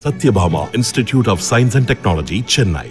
Satyabhama Institute of Science and Technology, Chennai.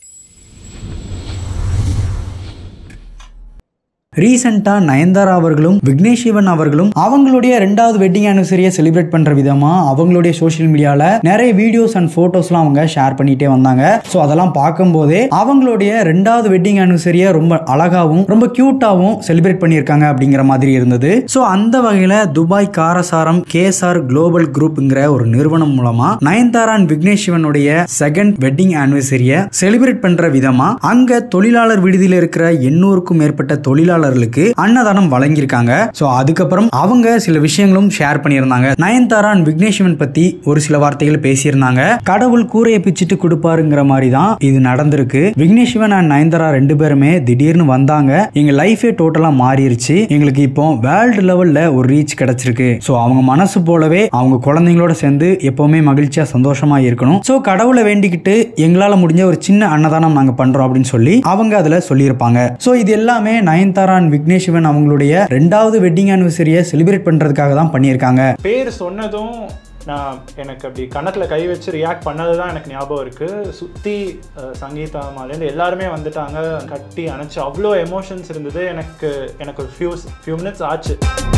ரீசெண்டாக நயன்தாரா அவர்களும் விக்னேஷ் சிவன் அவர்களும் அவங்களுடைய ரெண்டாவது வெட்டிங் ஆனிவர்சரியை செலிப்ரேட் பண்ணுற விதமாக அவங்களுடைய சோஷியல் மீடியாவில் நிறைய வீடியோஸ் அண்ட் ஃபோட்டோஸ்லாம் அவங்க ஷேர் பண்ணிகிட்டே வந்தாங்க ஸோ அதெல்லாம் பார்க்கும்போதே அவங்களுடைய ரெண்டாவது வெட்டிங் ஆனிவர்சரியை ரொம்ப அழகாகவும் ரொம்ப க்யூட்டாகவும் செலிப்ரேட் பண்ணியிருக்காங்க அப்படிங்கிற மாதிரி இருந்தது ஸோ அந்த வகையில் துபாய் காரசாரம் கேஎஸ்ஆர் குளோபல் குரூப்ங்கிற ஒரு நிறுவனம் மூலமாக நயன்தாரா அண்ட் விக்னேஷ் சிவனுடைய செகண்ட் வெட்டிங் ஆனிவர்சரியை செலிப்ரேட் பண்ணுற விதமாக அங்கே தொழிலாளர் விடுதியில் இருக்கிற எண்ணூறுக்கும் மேற்பட்ட தொழிலாளர்களுக்கு அன்னதானம் வழங்கியிருக்காங்க ஸோ அதுக்கப்புறம் அவங்க சில விஷயங்களும் ஷேர் பண்ணியிருந்தாங்க நயன்தாரா அண்ட் விக்னேஷ் சிவன் பத்தி ஒரு சில வார்த்தைகள் பேசியிருந்தாங்க கடவுள் கூரையை பிச்சுட்டு கொடுப்பாருங்கிற மாதிரி தான் இது நடந்திருக்கு விக்னேஷ் சிவன் அண்ட் நயன்தாரா ரெண்டு பேருமே திடீர்னு வந்தாங்க எங்க லைஃபே டோட்டலா மாறிடுச்சு எங்களுக்கு இப்போ வேர்ல்டு லெவல்ல ஒரு ரீச் கிடைச்சிருக்கு ஸோ அவங்க மனசு போலவே அவங்க குழந்தைங்களோட சேர்ந்து எப்பவுமே மகிழ்ச்சியா சந்தோஷமா இருக்கணும் ஸோ கடவுளை வேண்டிக்கிட்டு எங்களால முடிஞ்ச ஒரு சின்ன அன்னதானம் நாங்க பண்றோம் அப்படின்னு சொல்லி அவங்க அதுல சொல்லியிருப்பாங்க ஸோ இது எல்லாமே நயன்தாரா அண்ட் விக்னேஷ் சிவன் அவங்களுடைய ரெண்டாவது வெட்டிங் ஆனிவர்சரியை செலிப்ரேட் பண்றதுக்காக தான் பண்ணியிருக்காங்க பேர் சொன்னதும் நான் எனக்கு அப்படி கன்னத்தில் கை வச்சு ரியாக்ட் பண்ணது தான் எனக்கு ஞாபகம் இருக்குது சுற்றி சங்கீதா மாலேருந்து எல்லாருமே வந்துட்டாங்க கட்டி அணைச்சு அவ்வளோ எமோஷன்ஸ் இருந்தது எனக்கு எனக்கு ஒரு ஃபியூ ஃபியூ மினிட்ஸ் ஆச்சு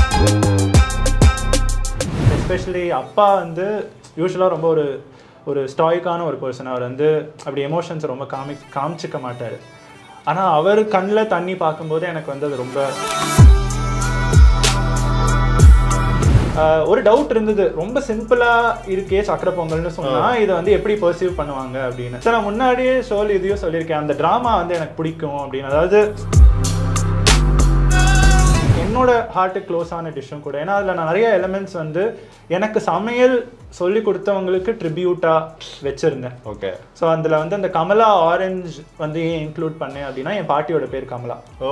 எஸ்பெஷலி அப்பா வந்து யூஸ்வலாக ரொம்ப ஒரு ஒரு ஸ்டாய்க்கான ஒரு பர்சன் அவர் வந்து அப்படி எமோஷன்ஸை ரொம்ப காமி காமிச்சிக்க மாட்டார் ஆனால் அவர் கண்ணில் தண்ணி பார்க்கும்போது எனக்கு வந்து அது ரொம்ப ஆஹ் ஒரு டவுட் இருந்தது ரொம்ப சிம்பிளா இருக்கே சக்கரை பொங்கல்னு சொன்னா இதை வந்து எப்படி பர்சீவ் பண்ணுவாங்க அப்படின்னு சார் நான் முன்னாடியே ஷோல் இதையும் சொல்லியிருக்கேன் அந்த டிராமா வந்து எனக்கு பிடிக்கும் அப்படின்னு அதாவது என்னோட ஹார்ட்டு க்ளோஸ் ஆன டிஷ்ஷும் கூட ஏன்னா அதில் நான் நிறைய எலிமெண்ட்ஸ் வந்து எனக்கு சமையல் சொல்லி கொடுத்தவங்களுக்கு ட்ரிபியூட்டாக வச்சுருந்தேன் ஓகே ஸோ அதில் வந்து அந்த கமலா ஆரஞ்சு வந்து ஏன் இன்க்ளூட் பண்ணேன் அப்படின்னா என் பாட்டியோட பேர் கமலா ஓ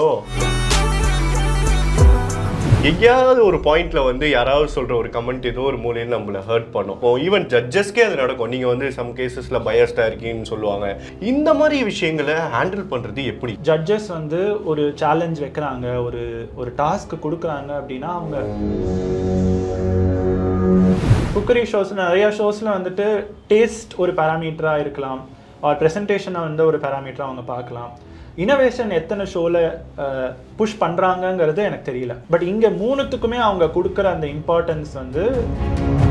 எங்கேயாவது ஒரு பாயிண்ட்ல வந்து யாராவது சொல்ற ஒரு கமெண்ட் ஏதோ ஒரு மூலையில் நம்மள ஹர்ட் பண்ணும் இப்போ ஈவன் ஜட்ஜஸ்க்கே அது நடக்கும் நீங்க வந்து சம் கேசஸ்ல பயஸ்டா இருக்கீங்கன்னு சொல்லுவாங்க இந்த மாதிரி விஷயங்களை ஹேண்டில் பண்றது எப்படி ஜட்ஜஸ் வந்து ஒரு சேலஞ்ச் வைக்கிறாங்க ஒரு ஒரு டாஸ்க் கொடுக்குறாங்க அப்படின்னா அவங்க குக்கரி ஷோஸ் நிறைய ஷோஸில் வந்துட்டு டேஸ்ட் ஒரு பேராமீட்டராக இருக்கலாம் ஆர் ப்ரெசன்டேஷனை வந்து ஒரு பேராமீட்டராக அவங்க பார்க்கலாம் இனோவேஷன் எத்தனை ஷோவில் புஷ் பண்ணுறாங்கங்கிறது எனக்கு தெரியல பட் இங்கே மூணுத்துக்குமே அவங்க கொடுக்குற அந்த இம்பார்ட்டன்ஸ் வந்து